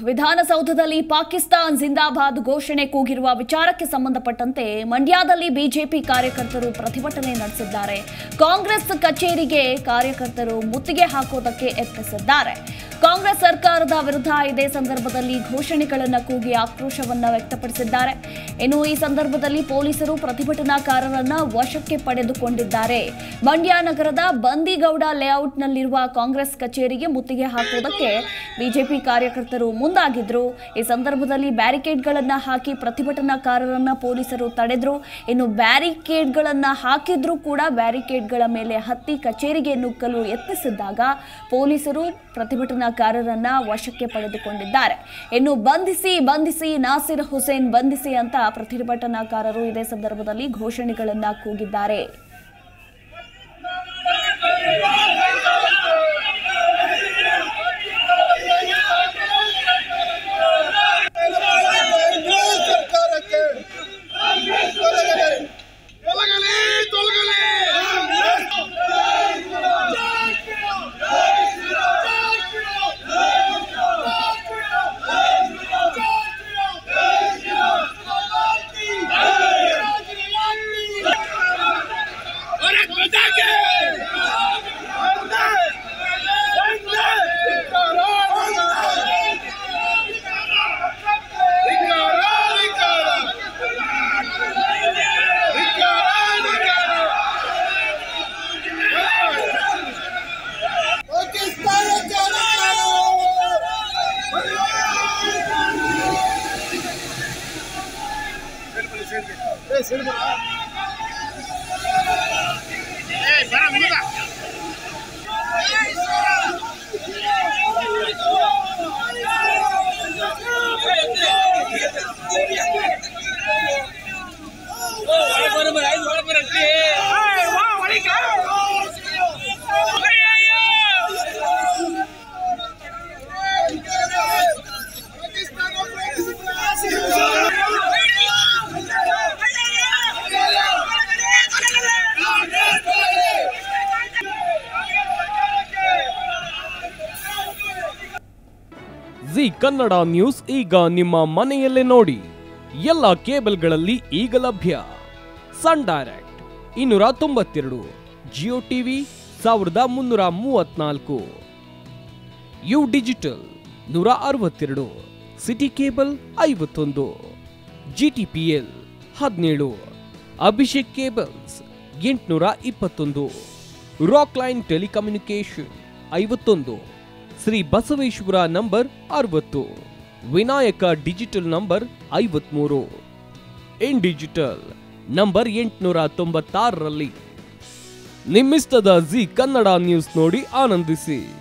ವಿಧಾನಸೌಧದಲ್ಲಿ ಪಾಕಿಸ್ತಾನ್ ಜಿಂದಾಬಾದ್ ಘೋಷಣೆ ಕೂಗಿರುವ ವಿಚಾರಕ್ಕೆ ಸಂಬಂಧಪಟ್ಟಂತೆ ಮಂಡ್ಯದಲ್ಲಿ ಬಿಜೆಪಿ ಕಾರ್ಯಕರ್ತರು ಪ್ರತಿಭಟನೆ ನಡೆಸಿದ್ದಾರೆ ಕಾಂಗ್ರೆಸ್ ಕಚೇರಿಗೆ ಕಾರ್ಯಕರ್ತರು ಮುತ್ತಿಗೆ ಹಾಕೋದಕ್ಕೆ ಯತ್ನಿಸಿದ್ದಾರೆ ಕಾಂಗ್ರೆಸ್ ಸರ್ಕಾರದ ವಿರುದ್ಧ ಇದೇ ಸಂದರ್ಭದಲ್ಲಿ ಘೋಷಣೆಗಳನ್ನು ಕೂಗಿ ಆಕ್ರೋಶವನ್ನ ವ್ಯಕ್ತಪಡಿಸಿದ್ದಾರೆ ಇನ್ನು ಈ ಸಂದರ್ಭದಲ್ಲಿ ಪೊಲೀಸರು ಪ್ರತಿಭಟನಾಕಾರರನ್ನ ವಶಕ್ಕೆ ಪಡೆದುಕೊಂಡಿದ್ದಾರೆ ಮಂಡ್ಯ ನಗರದ ಬಂದಿಗೌಡ ಲೇಔಟ್ನಲ್ಲಿರುವ ಕಾಂಗ್ರೆಸ್ ಕಚೇರಿಗೆ ಮುತ್ತಿಗೆ ಹಾಕುವುದಕ್ಕೆ ಬಿಜೆಪಿ ಕಾರ್ಯಕರ್ತರು ಮುಂದಾಗಿದ್ರು ಈ ಸಂದರ್ಭದಲ್ಲಿ ಬ್ಯಾರಿಕೇಡ್ಗಳನ್ನ ಹಾಕಿ ಪ್ರತಿಭಟನಾಕಾರರನ್ನ ಪೊಲೀಸರು ತಡೆದ್ರು ಇನ್ನು ಬ್ಯಾರಿಕೇಡ್ಗಳನ್ನ ಹಾಕಿದ್ರೂ ಕೂಡ ಬ್ಯಾರಿಕೇಡ್ಗಳ ಮೇಲೆ ಹತ್ತಿ ಕಚೇರಿಗೆ ನುಗ್ಗಲು ಯತ್ನಿಸಿದ್ದಾಗ ಪೊಲೀಸರು ಪ್ರತಿಭಟನಾಕಾರರನ್ನ ವಶಕ್ಕೆ ಪಡೆದುಕೊಂಡಿದ್ದಾರೆ ಇನ್ನು ಬಂಧಿಸಿ ಬಂಧಿಸಿ ನಾಸಿರ್ ಹುಸೇನ್ ಬಂಧಿಸಿ ಅಂತ ಪ್ರತಿಭಟನಾಕಾರರು ಇದೇ ಸಂದರ್ಭದಲ್ಲಿ ಘೋಷಣೆಗಳನ್ನ ಕೂಗಿದ್ದಾರೆ ಸರ್ಕಾರಕ್ಕೆ ತೊಲಗಲಿ ತೊಲಗಲಿ ತೊಲಗಲಿ ಜಿ ಕನ್ನಡ ನ್ಯೂಸ್ ಈಗ ನಿಮ್ಮ ಮನೆಯಲ್ಲೇ ನೋಡಿ ಎಲ್ಲ ಕೇಬಲ್ಗಳಲ್ಲಿ ಈಗ ಲಭ್ಯ ಸನ್ ಡೈರೆಕ್ಟ್ ಇನ್ನೂರ ತೊಂಬತ್ತೆರಡು ಜಿಯೋ ಟಿವಿ ಸಾವಿರದ ಮುನ್ನೂರ ಮೂವತ್ನಾಲ್ಕು ಯು ಡಿಜಿಟಲ್ ನೂರ ಅರವತ್ತೆರಡು ಸಿಟಿ ಕೇಬಲ್ ಐವತ್ತೊಂದು ಜಿ ಟಿ ಪಿ ಎಲ್ ಹದಿನೇಳು ಅಭಿಷೇಕ್ ಕೇಬಲ್ಸ್ ಎಂಟುನೂರ ಇಪ್ಪತ್ತೊಂದು ರಾಕ್ ಲೈನ್ ಟೆಲಿಕಮ್ಯುನಿಕೇಶನ್ ಐವತ್ತೊಂದು ಶ್ರೀ ಬಸವೇಶ್ವರ ನಂಬರ್ ಅರವತ್ತು ವಿನಾಯಕ ಡಿಜಿಟಲ್ ನಂಬರ್ ಐವತ್ಮೂರು ಇನ್ ಡಿಜಿಟಲ್ ನಂಬರ್ ಎಂಟುನೂರ ತೊಂಬತ್ತಾರರಲ್ಲಿ ನಿಮ್ಮಿಸ್ತದ ಜಿ ಕನ್ನಡ ನ್ಯೂಸ್ ನೋಡಿ ಆನಂದಿಸಿ